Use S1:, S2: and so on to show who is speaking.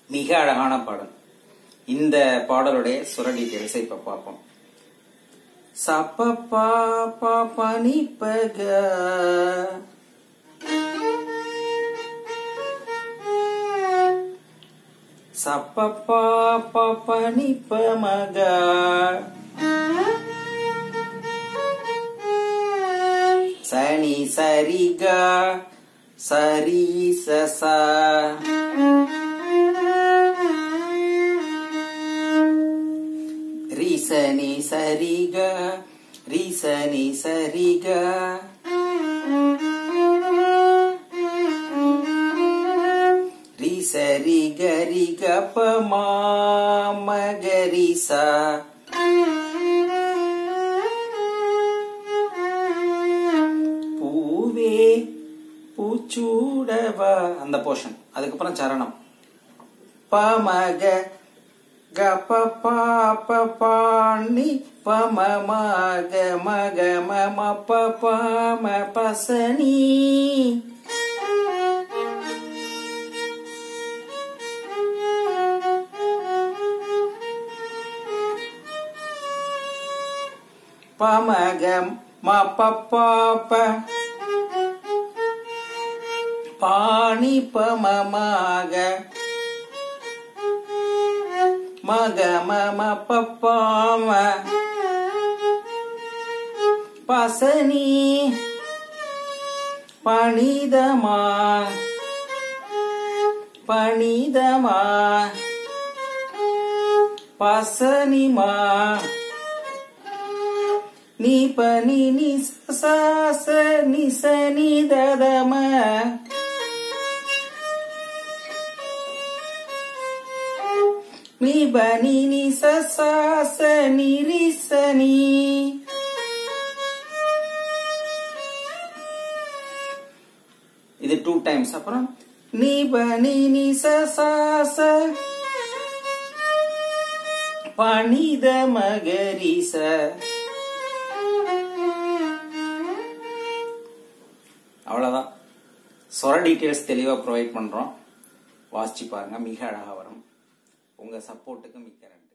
S1: மிக அழகான பாடல் இந்த பாடலுடைய சுர டீட்டெயில்ஸை இப்ப பார்ப்போம் சப்ப பா பா பனி பக சப்ப பா பா பனி ப மக சனி சரிக சரி சச ரிசனி சரிக ரிசனி சரிக ரிசரி கரி கப மகரிசா பூவே பூச்சூடவா அந்த போர்ஷன் அதுக்கப்புறம் சரணம் பமக கப பாப பாணி பம மக மக மம பம பசனி பமக ம பப்ப பாணி பமமாக மக மம பப்பாம பசனி பணிதமா பணிதமா பசனிமா நீ பனி நி சாச நிசனி ததம நீ பனி நி சாச நிரிசனி இது டூ டைம்ஸ் அப்புறம் நீ பனி நி சாச பணித மகரிச அவ்வளவுதான் சொர டீட்டெயில்ஸ் தெளிவாக ப்ரொவைட் பண்ணுறோம் வாசிச்சு பாருங்க மிக அழகாக வரும் உங்கள் சப்போர்ட்டுக்கு மிக்க நன்றி